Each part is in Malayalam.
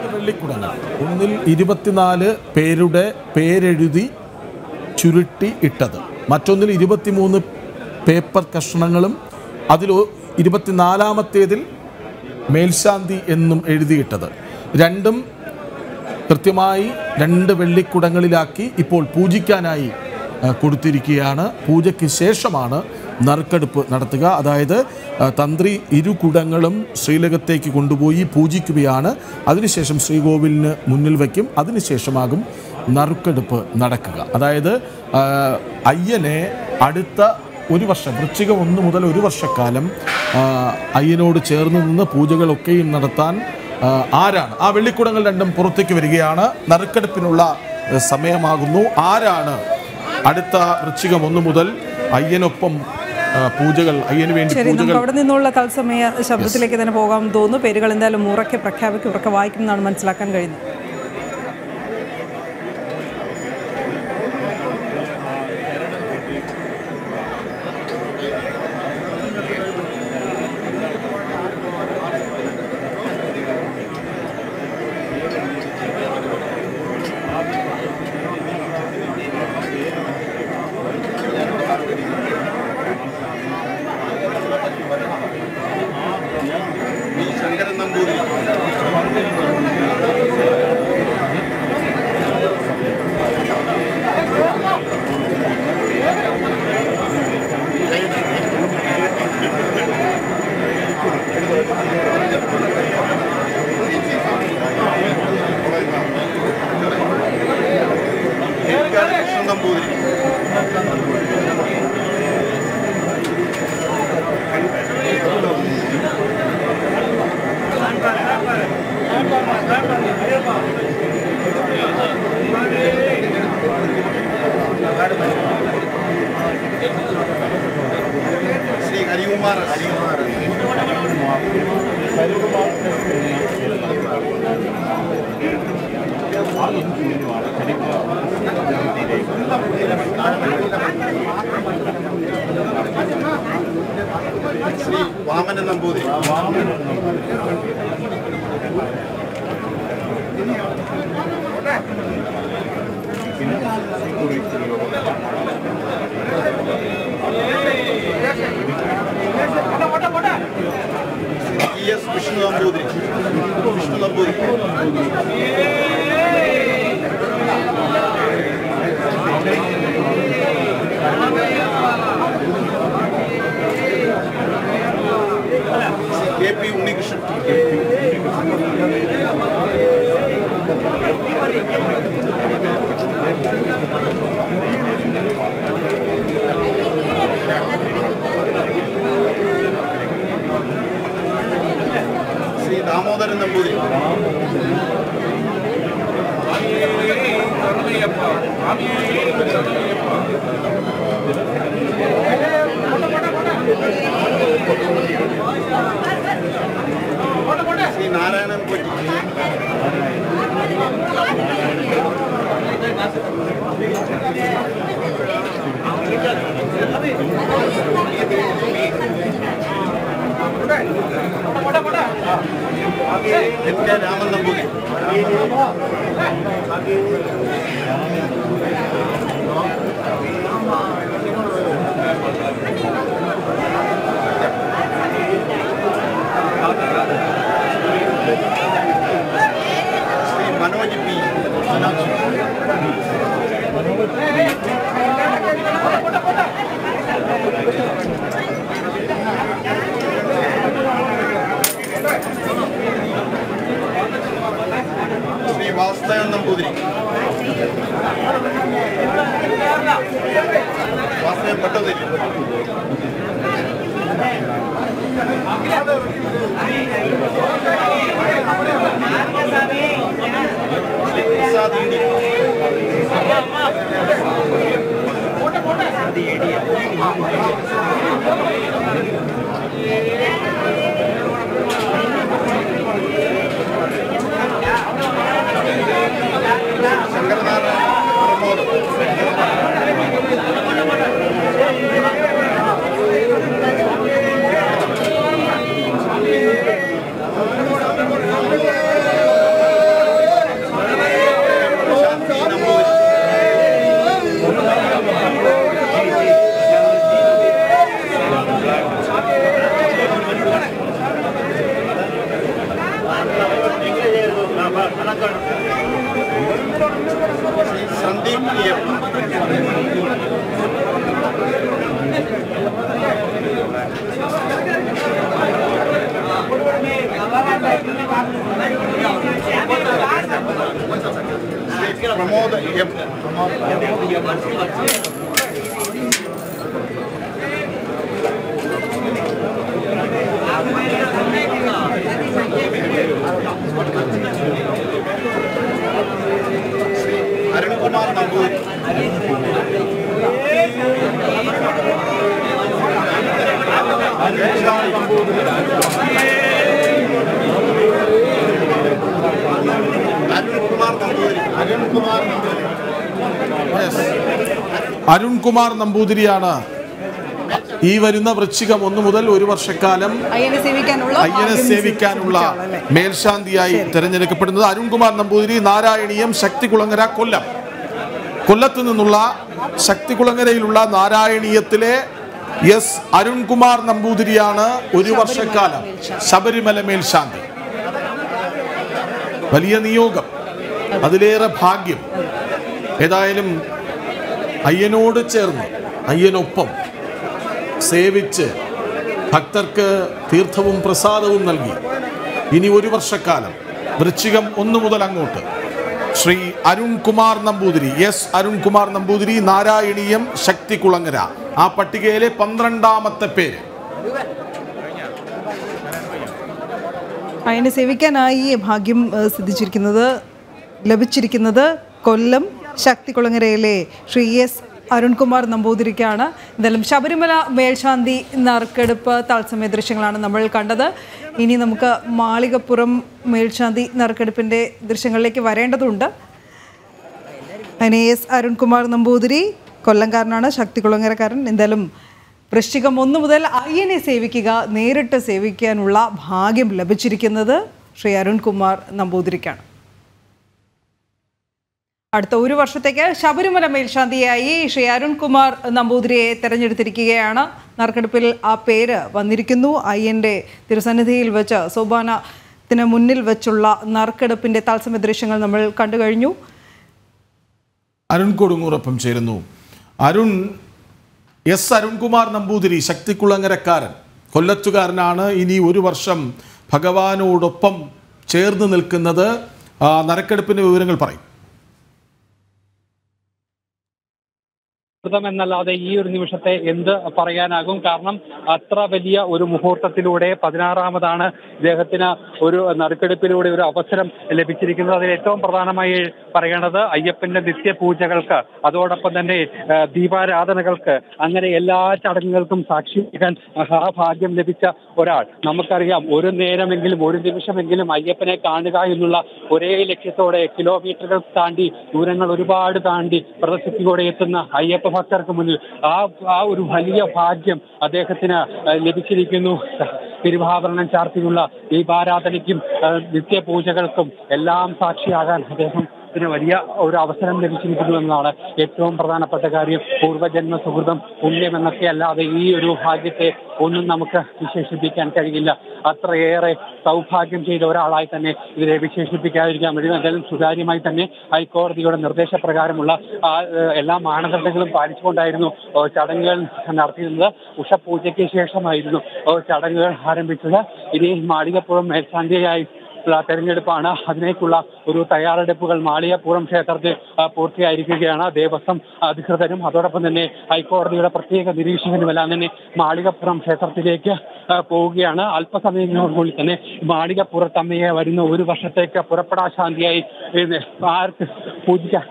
വെള്ളിക്കുടങ്ങൾ ഒന്നിൽ ഇരുപത്തിനാല് പേരുടെ പേരെഴുതി ചുരുട്ടി ഇട്ടത് മറ്റൊന്നിൽ ഇരുപത്തിമൂന്ന് പേപ്പർ കഷ്ണങ്ങളും അതിൽ ഒ- ഇരുപത്തിനാലാമത്തേതിൽ മേൽശാന്തി എന്നും എഴുതിയിട്ടത് രണ്ടും കൃത്യമായി രണ്ട് വെള്ളിക്കുടങ്ങളിലാക്കി ഇപ്പോൾ പൂജിക്കാനായി ആ, കൊടുത്തിരിക്കുകയാണ് പൂജയ്ക്ക് ശേഷമാണ് നറുക്കെടുപ്പ് നടത്തുക അതായത് ആ, തന്ത്രി ഇരു കുടങ്ങളും ശ്രീലകത്തേക്ക് കൊണ്ടുപോയി പൂജിക്കുകയാണ് അതിനുശേഷം ശ്രീകോവിലിന് മുന്നിൽ വയ്ക്കും അതിനുശേഷമാകും നറുക്കെടുപ്പ് നടക്കുക അതായത് ആ, അയ്യനെ അടുത്ത ഒരു വർഷം വൃശ്ചികം ഒന്ന് മുതൽ ഒരു വർഷക്കാലം ആ, അയ്യനോട് ചേർന്ന് നിന്ന് പൂജകളൊക്കെയും നടത്താൻ ആ, ആരാണ് ആ വെള്ളിക്കുടങ്ങൾ രണ്ടും പുറത്തേക്ക് വരികയാണ് നറുക്കെടുപ്പിനുള്ള ഏ, സമയമാകുന്നു ആരാണ് അടുത്ത വൃശ്ചികം ഒന്ന് മുതൽ അയ്യനൊപ്പം ആ, പൂജകൾ അയ്യന് വേണ്ടി ശരി നമുക്ക് പൂജകൾ അവിടെ നിന്നുള്ള തത്സമയ ശബ്ദത്തിലേക്ക് തന്നെ പോകാൻ തോന്നുന്നു പേരുകൾ എന്തായാലും ഉറക്കെ പ്രഖ്യാപിക്കും ഉറക്കെ വായിക്കും എന്നാണ് മനസ്സിലാക്കാൻ കഴിയുന്നത് Sankaran Namboothiri Krishnan Namboothiri Shri Harikumar Harikumar Shri Vamanan Namboothiri E S Vishnu Namboothiri Vishnu Namboothiri K P Unnikrishnan Shri Damodaran Namboothiri Shri Narayanan Potti N K Raman Namboothiri Shri Manoj P Shri Vasudevan Namboothiri Vasudevan Pattathiri Prasad ഇണ്ടി Shri Sandeep T M Shri Pramod M Shri Arunkumar Namboori Arunkumar Namboori Arunkumar Namboori Arunkumar നമ്പൂതിരിയാണ് ഈ വരുന്ന വൃശ്ചികം ഒന്ന് മുതൽ ഒരു വർഷക്കാലം അയ്യനെ സേവിക്കാനുള്ള അയ്യനെ ഭാഗ്യം സേവിക്കാനുള്ള സിദ്ധിച്ച ആളല്ലേ? മേൽശാന്തിയായി തിരഞ്ഞെടുക്കപ്പെടുന്നത് അരുൺകുമാർ നമ്പൂതിരി നാരായണീയം ശക്തികുളങ്ങര കൊല്ലം കൊല്ലത്ത് നിന്നുള്ള ശക്തികുളങ്ങരയിലുള്ള നാരായണീയത്തിലെ എസ് അരുൺകുമാർ നമ്പൂതിരിയാണ് ഒരു വർഷക്കാലം ശബരിമല മേൽശാന്തി വലിയ നിയോഗം അതിലേറെ ഭാഗ്യം ഏതായാലും അയ്യനോട് ചേർന്ന് അയ്യനൊപ്പം സേവിച്ച് ഭക്തർക്ക് തീർത്ഥവും പ്രസാദവും നൽകി ഇനി ഒരു വർഷക്കാലം വൃശ്ചികം ഒന്ന് മുതൽ അങ്ങോട്ട് ശ്രീ അരുൺകുമാർ നമ്പൂതിരി എസ് അരുൺകുമാർ നമ്പൂതിരി നാരായണീയം ശക്തികുളങ്ങര ആ പട്ടികയിലെ പന്ത്രണ്ടാമത്തെ പേര് അയ്യനെ സേവിക്കാനായി ഭാഗ്യം ഏഹ്, സിദ്ധിച്ചിരിക്കുന്നത് ലഭിച്ചിരിക്കുന്നത് കൊല്ലം ശക്തികുളങ്ങരയിലെ ശ്രീ എസ് അരുൺകുമാർ നമ്പൂതിരിക്കാണ് എന്തായാലും ശബരിമല മേൽശാന്തി നറുക്കെടുപ്പ് തത്സമയ ദൃശ്യങ്ങളാണ് നമ്മൾ കണ്ടത് ഇനി നമുക്ക് മാളികപ്പുറം മേൽശാന്തി നറുക്കെടുപ്പിൻ്റെ ദൃശ്യങ്ങളിലേക്ക് വരേണ്ടതുണ്ട് അതിന് എസ് അരുൺകുമാർ നമ്പൂതിരി കൊല്ലംകാരനാണ് ശക്തികുളങ്ങരക്കാരൻ എന്തായാലും വൃശ്ചികം ഒന്ന് മുതൽ അയ്യനെ സേവിക്കുക നേരിട്ട് സേവിക്കാനുള്ള ഭാഗ്യം ലഭിച്ചിരിക്കുന്നത് ശ്രീ അരുൺകുമാർ നമ്പൂതിരിക്കാണ് അടുത്ത ഒരു വർഷത്തേക്ക് ശബരിമല മേൽശാന്തിയായി ശ്രീ അരുൺകുമാർ നമ്പൂതിരിയെ തെരഞ്ഞെടുത്തിരിക്കുകയാണ് നറുക്കെടുപ്പിൽ ആ പേര് വന്നിരിക്കുന്നു അയ്യന്റെ തിരുസന്നിധിയിൽ വെച്ച് സോപാനത്തിന് മുന്നിൽ വെച്ചുള്ള നറുക്കെടുപ്പിന്റെ തത്സമയ ദൃശ്യങ്ങൾ നമ്മൾ കണ്ടു കഴിഞ്ഞു അരുൺ കൊടുങ്ങൂറൊപ്പം ചേരുന്നു അരുൺ എസ് അരുൺകുമാർ നമ്പൂതിരി ശക്തികുളങ്ങരക്കാരൻ കൊല്ലത്തുകാരനാണ് ഇനി ഒരു വർഷം ഭഗവാനോടൊപ്പം ചേർന്ന് നിൽക്കുന്നത് ആ, നറുക്കെടുപ്പിന്റെ വിവരങ്ങൾ പറയും അത്ഭുതം എന്നല്ലാതെ ഈ ഒരു നിമിഷത്തെ എന്ത് പറയാനാകും കാരണം അത്ര വലിയ ഒരു മുഹൂർത്തത്തിലൂടെ പതിനാറാമതാണ് ഇദ്ദേഹത്തിന് ഒരു നറുക്കെടുപ്പിലൂടെ ഒരു അവസരം ലഭിച്ചിരിക്കുന്നത് അതിൽ ഏറ്റവും പ്രധാനമായി പറയേണ്ടത് അയ്യപ്പന്റെ നിത്യപൂജകൾക്ക് അതോടൊപ്പം തന്നെ ആ, ദീപാരാധനകൾക്ക് അങ്ങനെ എല്ലാ ചടങ്ങുകൾക്കും സാക്ഷിക്കാൻ മഹാഭാഗ്യം ലഭിച്ച ഒരാൾ നമുക്കറിയാം ഒരു നേരമെങ്കിലും ഒരു നിമിഷമെങ്കിലും അയ്യപ്പനെ കാണുക എന്നുള്ള ഒരേ ലക്ഷ്യത്തോടെ കിലോമീറ്ററുകൾ താണ്ടി ദൂരങ്ങൾ ഒരുപാട് താണ്ടി പ്രദർശിപ്പിലൂടെ എത്തുന്ന അയ്യപ്പ ഭക്തർക്ക് മുന്നിൽ ആ ആ ഒരു വലിയ ഭാഗ്യം അദ്ദേഹത്തിന് ആ, ലഭിച്ചിരിക്കുന്നു തിരുവാഭരണം ചാർത്തിയുള്ള ദീപാരാധനയ്ക്കും ആ, നിത്യപൂജകൾക്കും എല്ലാം സാക്ഷിയാകാൻ അദ്ദേഹം ത്തിന് വലിയ ഒരു അവസരം ലഭിച്ചിരിക്കുന്നു എന്നതാണ് ഏറ്റവും പ്രധാനപ്പെട്ട കാര്യം പൂർവ്വജന്മ സുഹൃതം പുണ്യം എന്നൊക്കെ അല്ലാതെ ഈ ഒരു ഭാഗ്യത്തെ ഒന്നും നമുക്ക് വിശേഷിപ്പിക്കാൻ കഴിയില്ല അത്രയേറെ സൗഭാഗ്യം ചെയ്ത ഒരാളായി തന്നെ ഇതിനെ വിശേഷിപ്പിക്കാതിരിക്കാൻ വേണ്ടി എന്തായാലും സുതാര്യമായി തന്നെ ഹൈക്കോടതിയുടെ നിർദ്ദേശപ്രകാരമുള്ള ആ, ഏഹ്, എല്ലാ മാനദണ്ഡങ്ങളും പാലിച്ചുകൊണ്ടായിരുന്നു ഏഹ്, ചടങ്ങുകൾ നടത്തിയിരുന്നത് ഉഷപൂജയ്ക്ക് ശേഷമായിരുന്നു ഏഹ്, ചടങ്ങുകൾ ആരംഭിച്ചത് ഇനി മാളികപ്പുറം മേൽശാന്തിയായി ഉള്ള തെരഞ്ഞെടുപ്പാണ് അതിനേക്കുള്ള ഒരു തയ്യാറെടുപ്പുകൾ മാളികപ്പുറം ക്ഷേത്രത്തിൽ ആ, പൂർത്തിയായിരിക്കുകയാണ് ദേവസ്വം അധികൃതരും അതോടൊപ്പം തന്നെ ഹൈക്കോടതിയുടെ പ്രത്യേക നിരീക്ഷകനുമെല്ലാം തന്നെ മാളികപ്പുറം ക്ഷേത്രത്തിലേക്ക് ആ, പോവുകയാണ് അല്പസമയങ്ങൾക്കുള്ളിൽ തന്നെ മാളികപ്പുറത്തമ്മയെ വരുന്ന ഒരു വർഷത്തേക്ക് പുറപ്പെടാ ശാന്തിയായി ഇത് ആർക്ക് പൂജിക്കാം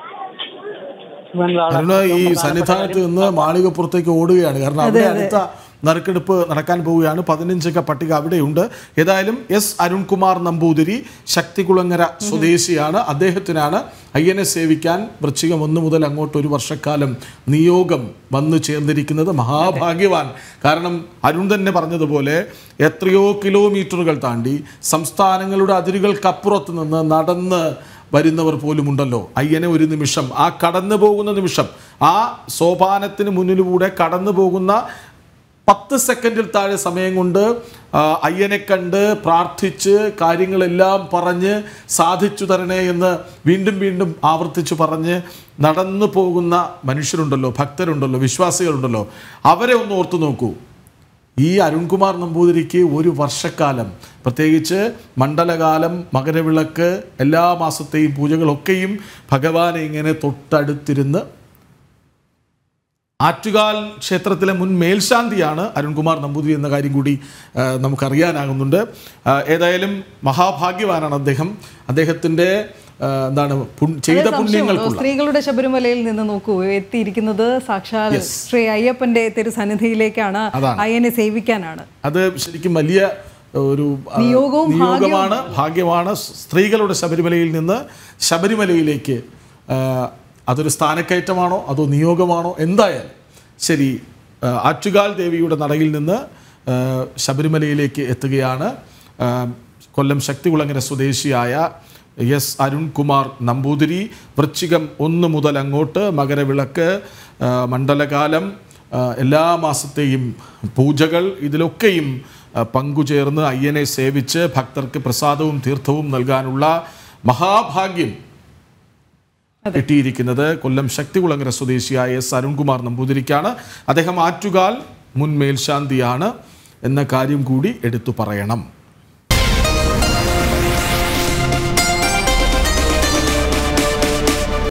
എന്നതാണ് അരുണ് ഈ ഏറ്റവും പ്രധാനപ്പെട്ട സന്നിധാനത്ത് നിന്ന് മാളികപ്പുറത്തേക്ക് ഓടുകയാണ് കാരണം അവിടെ അടുത്ത നറുക്കെടുപ്പ് നടക്കാൻ പോവുകയാണ് പതിനഞ്ചംഗ പട്ടിക അവിടെയുണ്ട് ഏതായാലും എസ് അരുൺകുമാർ നമ്പൂതിരി ശക്തികുളങ്ങര സ്വദേശിയാണ് അദ്ദേഹത്തിനാണ് അയ്യനെ സേവിക്കാൻ വൃശ്ചികം ഒന്ന് മുതൽ അങ്ങോട്ട് ഒരു വർഷക്കാലം നിയോഗം വന്നു ചേർന്നിരിക്കുന്നത് മഹാഭാഗ്യവാൻ കാരണം അരുൺ തന്നെ പറഞ്ഞതുപോലെ എത്രയോ കിലോമീറ്ററുകൾ താണ്ടി സംസ്ഥാനങ്ങളുടെ അതിരുകൾക്കപ്പുറത്ത് നിന്ന് നടന്ന് വരുന്നവർ പോലുമുണ്ടല്ലോ അയ്യനെ ഒരു നിമിഷം ആ കടന്നു പോകുന്ന നിമിഷം ആ സോപാനത്തിന് മുന്നിലൂടെ കടന്നു പോകുന്ന പത്ത് സെക്കൻഡിൽ താഴെ സമയം കൊണ്ട് ആ, അയ്യനെ കണ്ട് പ്രാർത്ഥിച്ച് കാര്യങ്ങളെല്ലാം പറഞ്ഞ് സാധിച്ചു തരണേ എന്ന് വീണ്ടും വീണ്ടും ആവർത്തിച്ച് പറഞ്ഞ് നടന്നു പോകുന്ന മനുഷ്യരുണ്ടല്ലോ ഭക്തരുണ്ടല്ലോ വിശ്വാസികളുണ്ടല്ലോ അവരെ ഒന്ന് ഓർത്തു നോക്കൂ ഈ അരുൺകുമാർ നമ്പൂതിരിക്ക് ഒരു വർഷക്കാലം പ്രത്യേകിച്ച് മണ്ഡലകാലം മകരവിളക്ക് എല്ലാ മാസത്തെയും പൂജകളൊക്കെയും ഭഗവാനെ ഇങ്ങനെ തൊട്ടടുത്തിരുന്ന് ആറ്റുകാൽ ക്ഷേത്രത്തിലെ മുൻ മേൽശാന്തിയാണ് അരുൺകുമാർ നമ്പൂതിരി എന്ന കാര്യം കൂടി ആ, നമുക്കറിയാനാകുന്നുണ്ട് ആ, ഏതായാലും മഹാഭാഗ്യവാനാണ് അദ്ദേഹം അദ്ദേഹത്തിൻ്റെ ആ, എന്താണ് പുൺ- ചെയ്ത സംശയമുണ്ടോ? പുണ്യങ്ങൾക്കുള്ള സ്ത്രീകളുടെ ശബരിമലയിൽ നിന്ന് നോക്കൂ എത്തിയിരിക്കുന്നത് സാക്ഷാൽ ശ്രീ അയ്യപ്പന്റെ തിരുസന്നിധിയിലേക്കാണ് അതാണ്. അയ്യനെ സേവിക്കാനാണ് അത് ശരിക്കും വലിയ ഒരു ആ, നിയോഗവും നിയോഗമാണ് ഭാഗ്യമാണ് സ്ത്രീകളുടെ ശബരിമലയിൽ നിന്ന് ശബരിമലയിലേക്ക് ആ, അതൊരു സ്ഥാനക്കയറ്റമാണോ അതോ നിയോഗമാണോ എന്തായാലും ശരി ആ, ആറ്റുകാൽ ദേവിയുടെ നടയിൽ നിന്ന് ആ, ശബരിമലയിലേക്ക് എത്തുകയാണ് ആ, കൊല്ലം ശക്തികുളങ്ങര സ്വദേശിയായ എസ് അരുൺകുമാർ നമ്പൂതിരി വൃശ്ചികം ഒന്ന് മുതൽ അങ്ങോട്ട് മകരവിളക്ക് ആ, മണ്ഡലകാലം ആ, എല്ലാ മാസത്തെയും പൂജകൾ ഇതിലൊക്കെയും ആ, പങ്കുചേർന്ന് അയ്യനെ സേവിച്ച് ഭക്തർക്ക് പ്രസാദവും തീർത്ഥവും നൽകാനുള്ള മഹാഭാഗ്യം കിട്ടിയിരിക്കുന്നത് കൊല്ലം ശക്തികുളങ്ങര സ്വദേശിയായ എസ് അരുൺകുമാർ നമ്പൂതിരിക്കാണ് അദ്ദേഹം ആറ്റുകാൽ മുൻ മേൽശാന്തിയാണ് എന്ന കാര്യം കൂടി എടുത്തു പറയണം